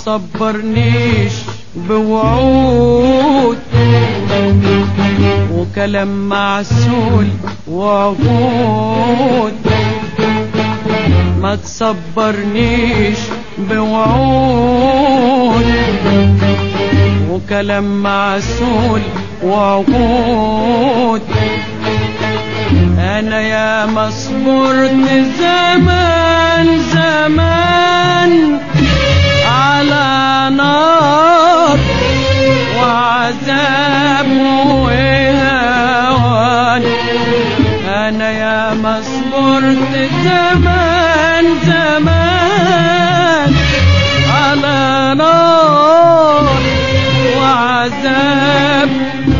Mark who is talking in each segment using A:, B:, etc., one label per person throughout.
A: تصبرنيش بوعود وكلام معسول وعقود ما تصبرنيش بوعود وكلام معسول وعقود انا يا مصبرت زمان زمان على نار وعذاب وهوان انا يا مصبرت زمان زمان على نار وعذاب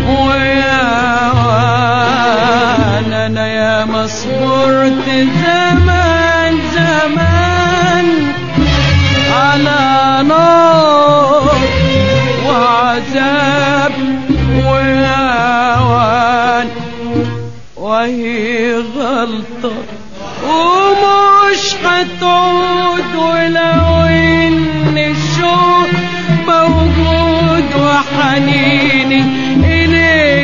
A: وهوان انا يا مصبرت زمان زمان على نار وعذاب وهوان وهي غلطة ومش هتعود ولو ان الشوق موجود وحنيني اليك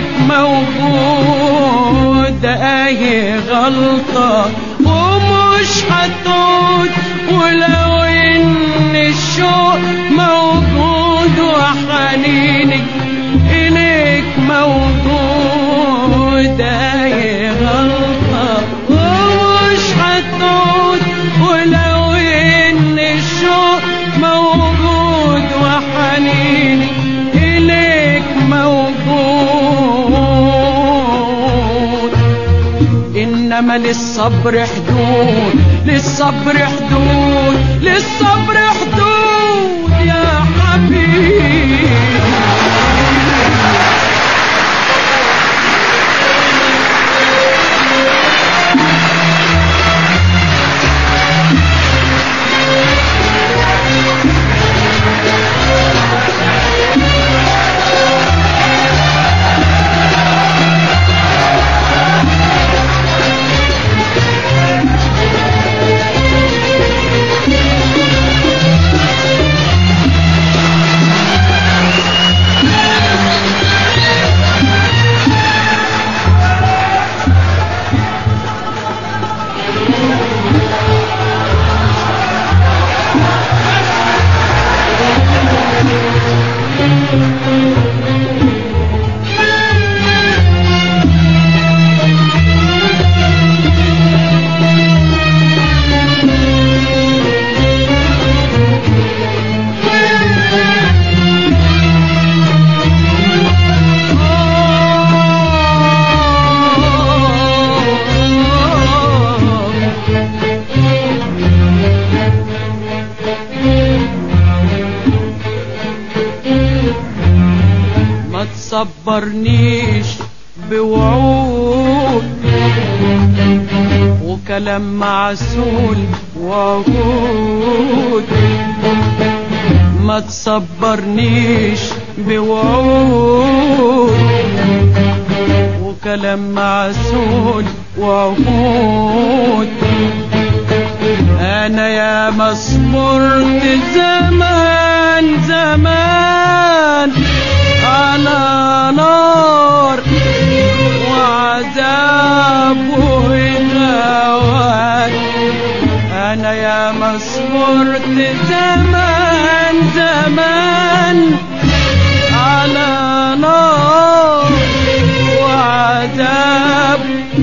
A: موجود اهي غلطة ومش هتعود ولو ان الشوق موجود وحنيني اليك موجود اهي غلطة ومش هتعود ولو ان الشوق موجود وحنيني اليك موجود انما للصبر حدود للصبر حدود للصبر حدود يا حبيبي ما تصبرنيش بوعود وكلام معسول وعهود ما تصبرنيش بوعود وكلام معسول وعهود انا يا مصبرت زمان زمان على نار وعذاب وغوان انا يا مصبرت زمان زمان على نار وعذاب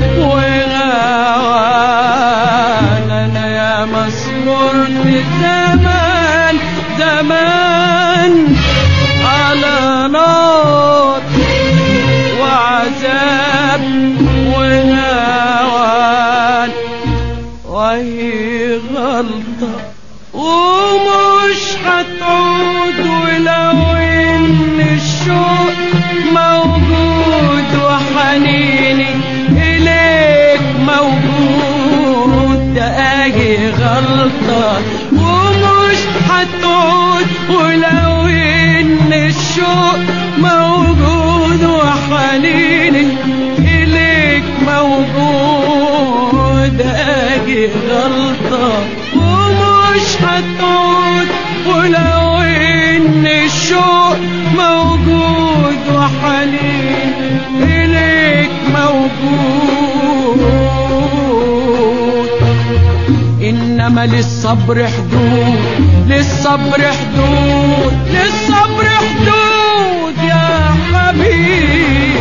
A: وغوان انا يا مصبرت زمان زمان على نار وعذاب وهوان وهي غلطة ومش هتعود ولو ان الشوق موجود وحنيني اليك موجود ده اهي غلطة ومش هتعود ولو ان الشوق موجود وحنيني اليك موجود اجي غلطة ومش هتعود ولو انما للصبر حدود للصبر حدود للصبر حدود يا حبيبي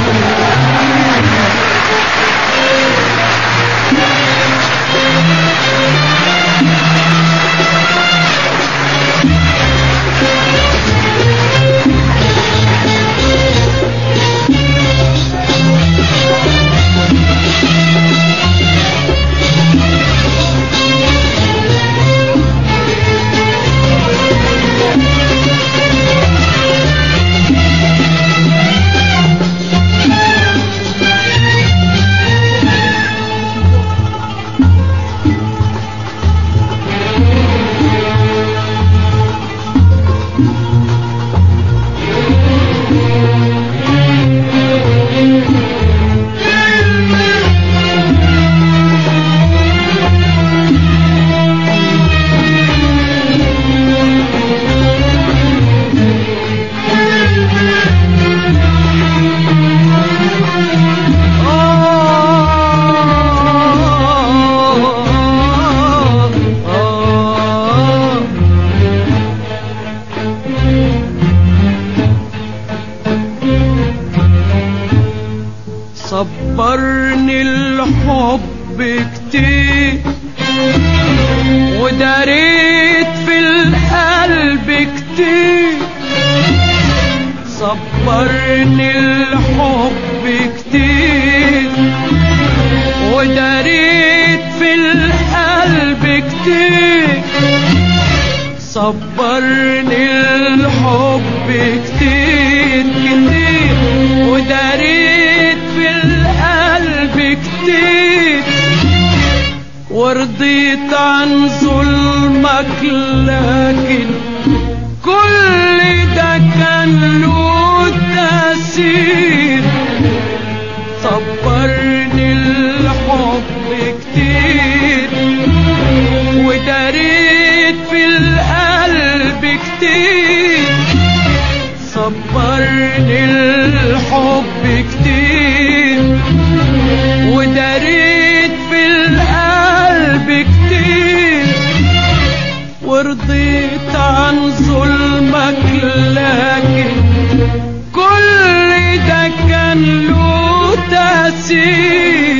A: صبرني الحب كتير وداريت في القلب كتير صبرني الحب كتير وداريت في القلب كتير صبرني الحب كتير كتير وداريت في القلب كتير ورضيت عن ظلمك لكن كل ده كان له تأثير صبرني الحب كتير وداريت في القلب كتير صبرني الحب كتير وداريت في القلب كتير ورضيت عن ظلمك لكن كل ده كان له تأثير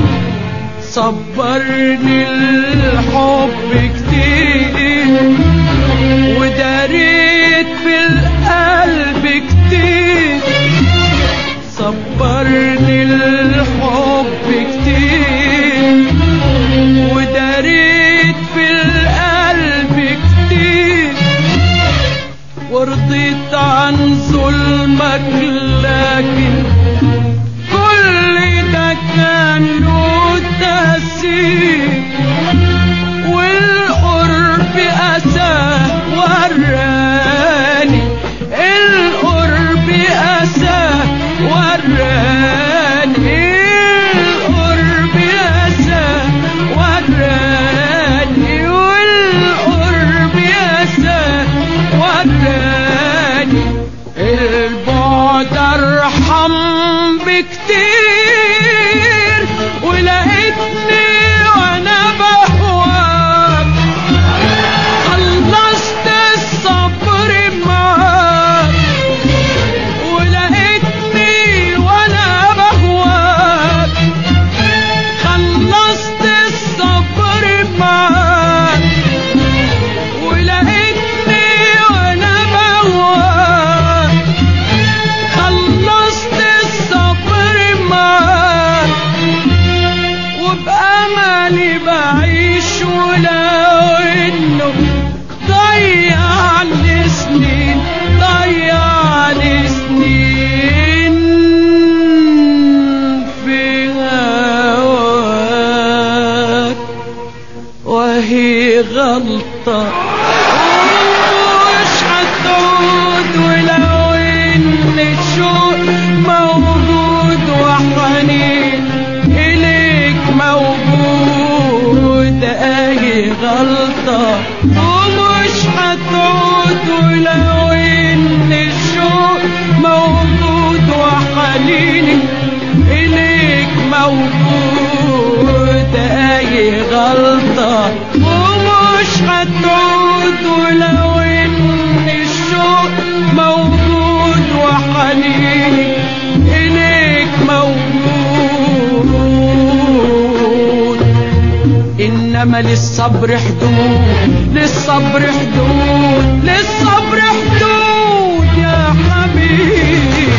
A: صبرني الحب كتير وداريت في القلب كتير صبرني الحب كتير وداريت في القلب كتير ورضيت عن ظلمك لكن كل ده كان له تأثير والقرب أساه وراني القرب أساه وراني القرب أساه وراني والقرب أساه وراني البعد أرحم بكتير ولقيتني وأنا بهواك خلصت الصبر معاك ولقيتني وأنا بهواك خلصت الصبر معاك ولقيتني وأنا بهواك خلصت الصبر معاك وبأملي بعيش ولو إنه ضيعني سنين ضيعني سنين في هواك وهي غلطة ومش هتعود ولو إن الشوق موجود وحنين إليك موجود أي غلطة ومش هتعود ولو إن الشوق موجود وحنيني إليك موجود أي غلطة ومش ولو ان الشوق موجود وحنيني اليك موجود انما للصبر حدود للصبر حدود للصبر حدود يا حبيبي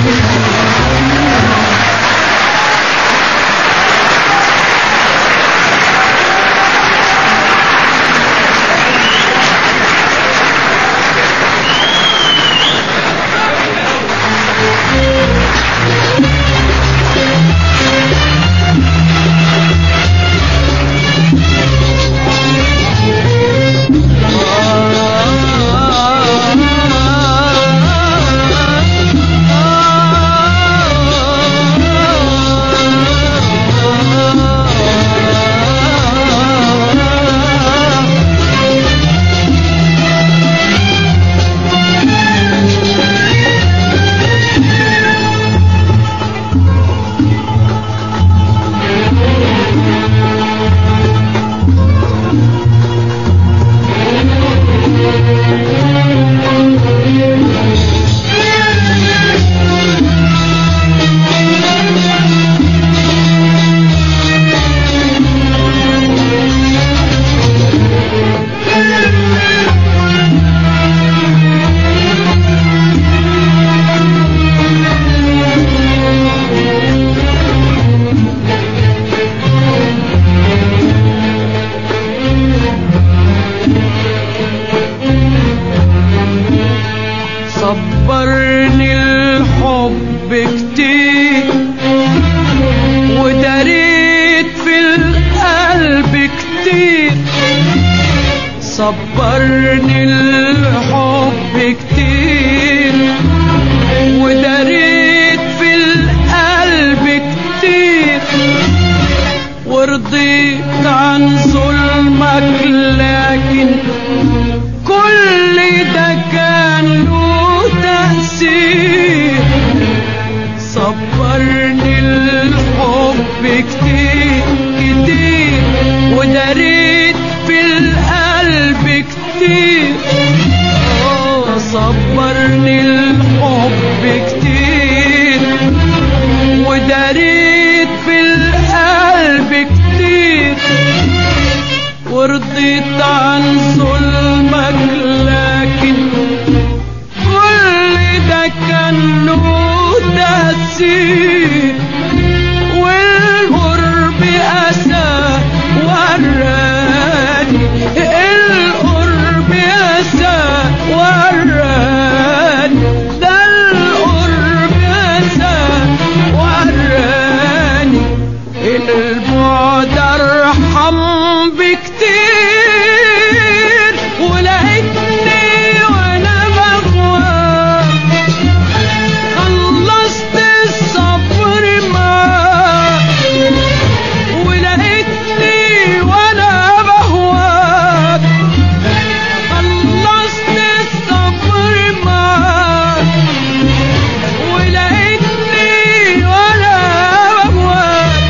A: صبرني الحب كتير وداريت في القلب كتير صبرني الحب كتير وداريت في القلب كتير ورضيت عن ظلمك لكن كل ده كان له تأثير صبرني الحب كتير كتير وداريت في القلب كتير آه، صبرني الحب كتير وداريت في القلب كتير ورضيت عن ظلمك لكن كل ده كان له تأثير والقرب أسى وراني القرب أسى وراني ده القرب أسى وراني البعد ارحم بكتير ولقيتني وانا بغوى خلصت الصبر معاك ولقيتني وانا بهواك خلصت الصبر معاك ولقيتني وانا بهواك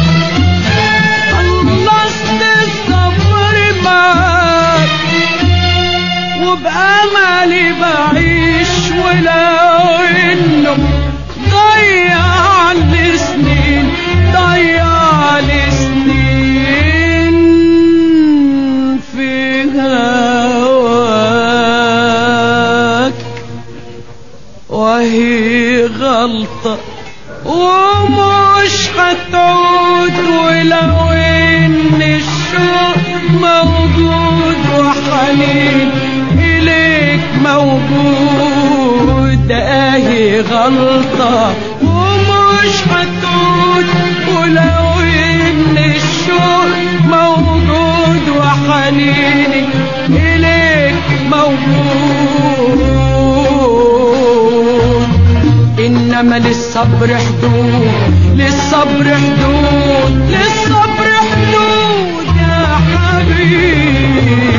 A: خلصت الصبر معاك وبأملي بعيش ولو انه ضيع لي سنين ضيع لي سنين في هواك وهي غلطة ومش هتعود ولو ان الشوق موجود وحنين اليك موجود اهي غلطة ومش هتعود ولو ان الشوق موجود وحنيني اليك موجود انما للصبر حدود للصبر حدود للصبر حدود يا حبيبي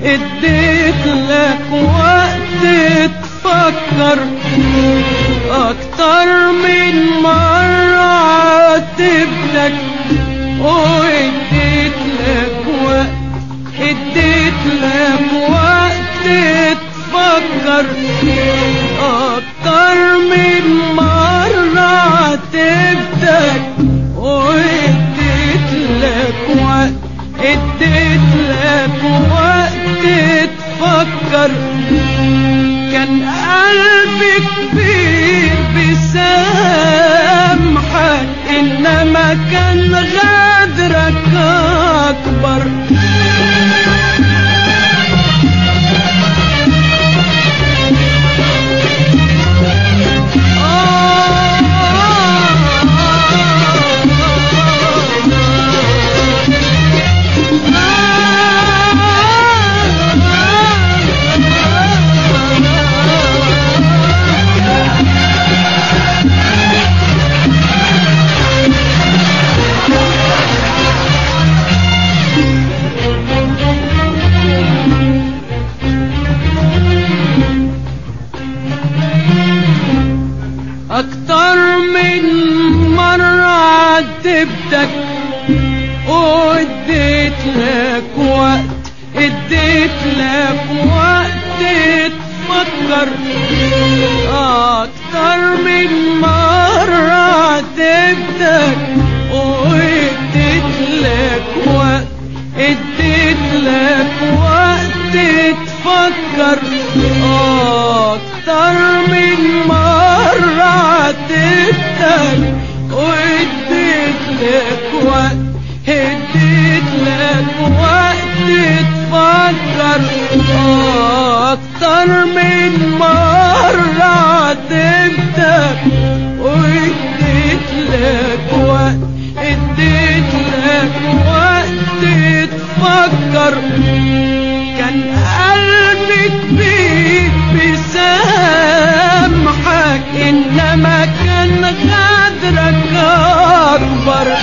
A: اديت لك وقت تفكر اكتر من مرة عاتبتك واديت لك وقت اديت لك وقت تفكر اكتر من مرة عاتبتك واديت لك وقت اديت لك وقت تفكر كان قلبي كبير بسامحك انما كان غدرك اكبر اكتر من مرة عاتبتك واديت لك وقت اديت لك وقت تفكر اكتر من مرة عاتبتك واديت لك وقت اديت لك وقت تفكر اكتر من مرة عاتبتك واديت لك وقت اديت لك وقت تفكر اكتر من مرة عاتبتك واديت لك وقت اديت لك وقت تفكر كان قلبي كبير بسامحك انما كان غدرك اكبر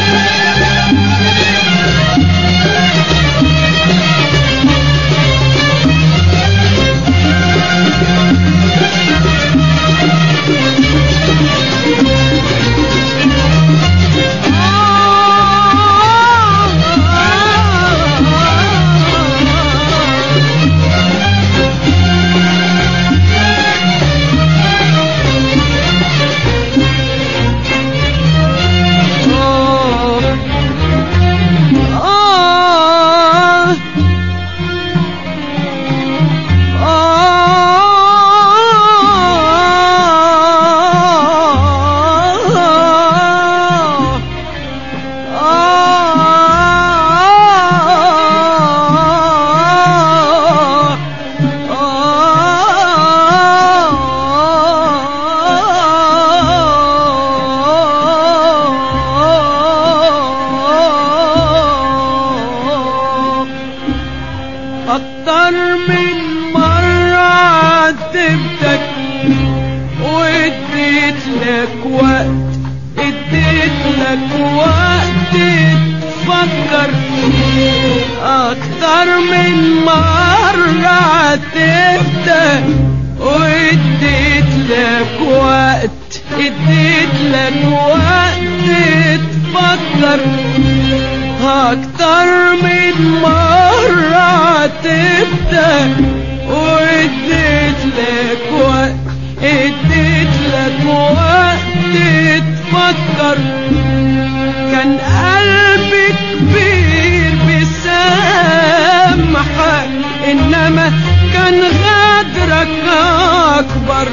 A: أكتر من مرة عاتبتك واديت لك وقت اديت لك وقت تفكر أكتر من مرة عاتبتك واديت لك وقت اديت لك وقت تفكر أكتر من مرة عاتبتك واديت لك وقت اديت لك وقت تفكر كان قلبي كبير بسامحك انما كان غدرك اكبر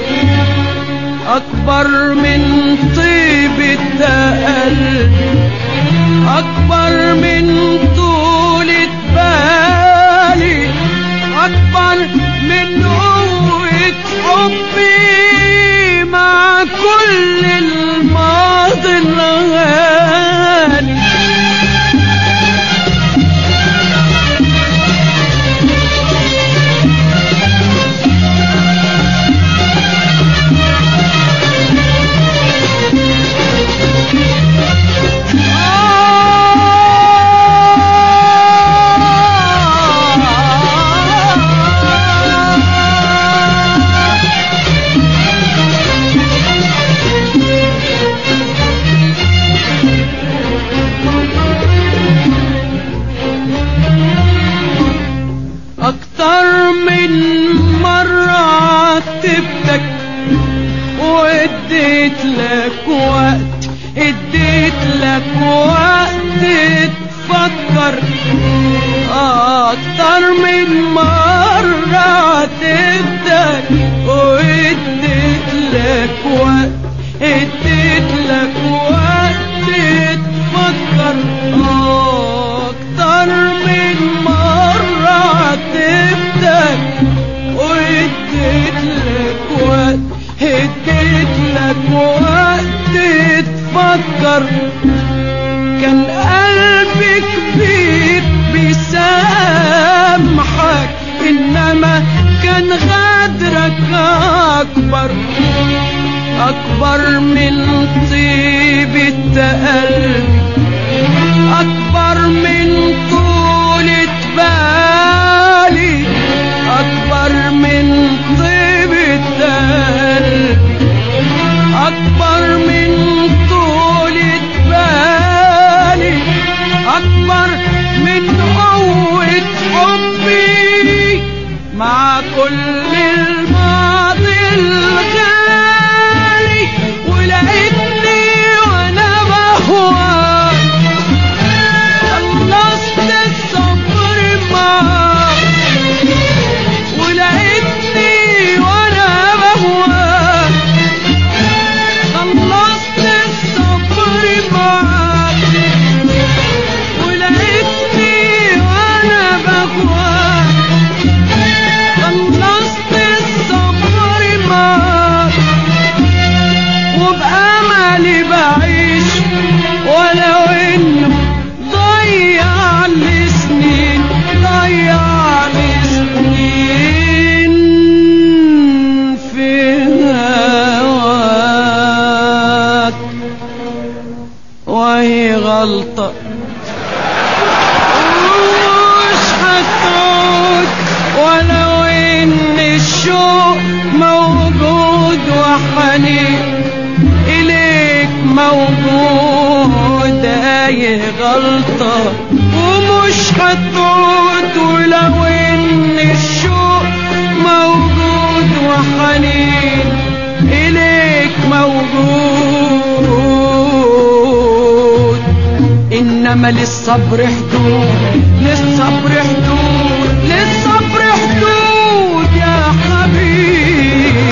A: اكبر من طيبة قلب اكبر من طولة بالي اكبر من قوة حبي مع كل الماضي الغالي آه اكتر من مرة عاتبتك واديت لك وقت اديت لك وقت تفكر اكتر من مرة عاتبتك واديت لك وقت اديت لك وقت تفكر اكتر من مرة عاتبتك واديت لك وقت اديت لك وقت تفكر كان قلبي كبير بيسامحك انما كان غدرك اكبر اكبر من طيبة قلبي اكبر من طولة بالي اكبر من طيبة قلبي اكبر من طولة بالي اكبر من قوة حبي مع كل الماضي الغالي ولقيتني وانا بهواك خلصت الصبر معاك ولقيتني وانا بهواك خلصت الصبر معاك ولقيتني وانا بهواك خلصت الصبر معاك وبأملي بعيش ولو انه ضيع لي سنين ضيع لي سنين في هواك وهي غلطة مش هتعود ولو ان الشوق موجود وحنين اليك موجود اي غلطة ومش هتعود ولو ان الشوق موجود وحنين اليك موجود انما للصبر حدود للصبر حدود للصبر حدود يا حبيبي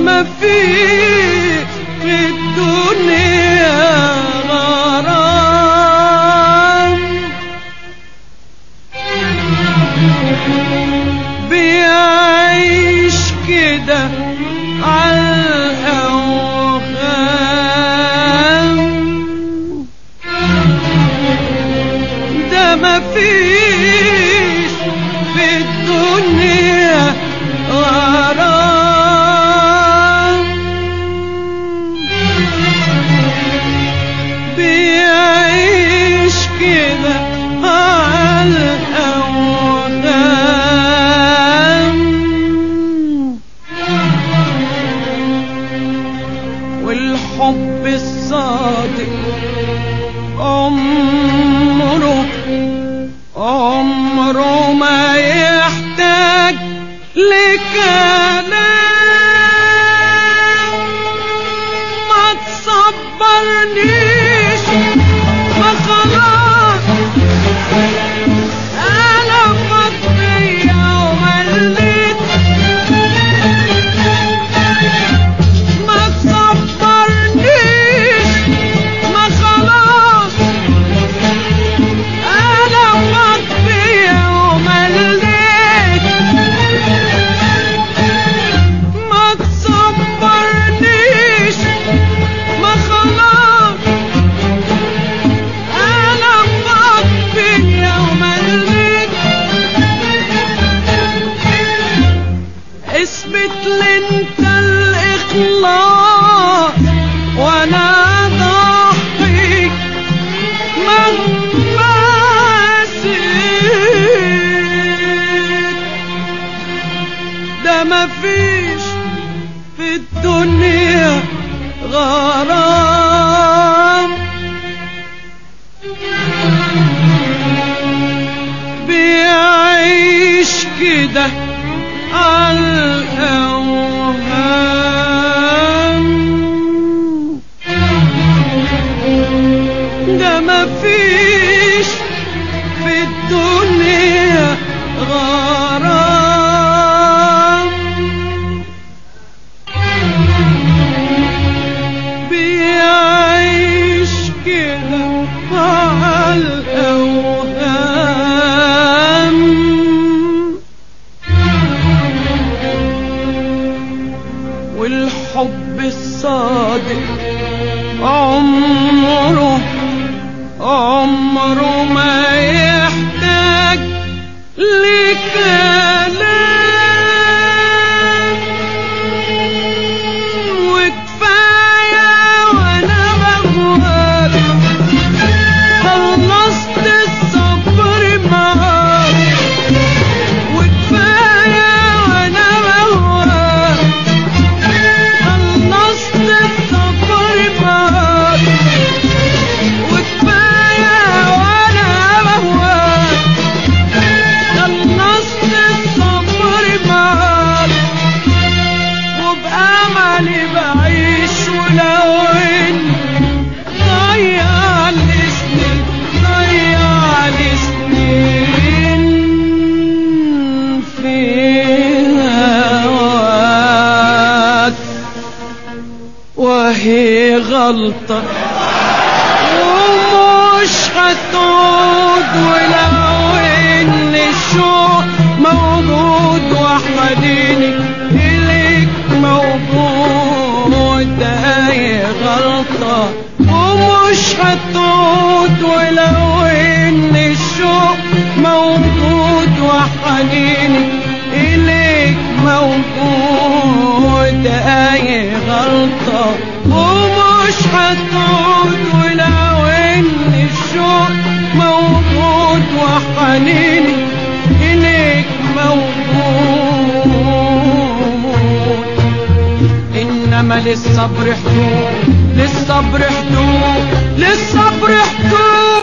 A: ما في في الدنيا غرام بيعيش كده عالأوهام ده ما فيش في الدنيا غرام بيعيش كده عالأوهام والحب الصادق عمره عمره ما يحتاج لكلام ما تصبرنيش ما خلاص انا مضيع ومليت ما تصبرنيش ما خلاص انا مضيع ومليت ما تصبرنيش ما خلاص انا مضيع ومليت اثبت لي انت الاخلاص وانا ضحيك مهما سيت ده مفيش في الدنيا غرام بيعيش كده عالأوهام ده مفيش في الدنيا غرام بيعيش كده عالأوهام والحب الصادق عمره عمره ما يحتاج لكلام وكفاية وانا بهواك خلصت الصبر معاك وكفاية وانا بهواك خلصت الصبر معاك وكفاية وانا بهواك خلصت الصبر معاك وبأملي بعيش ولو إن ضيع لي سنين ضيع لي سنين في هواك وهي غلطة ومش هتعود ولو ان الشوق موجود وحنيني اليك موجود هي غلطة ومش هتعود ولو ان الشوق موجود وحنيني اليك موجود اي غلطة ومش هتعود ولو ان الشوق موجود وحنيني اليك موجود انما للصبر حدود للصبر حدود للصبر حدود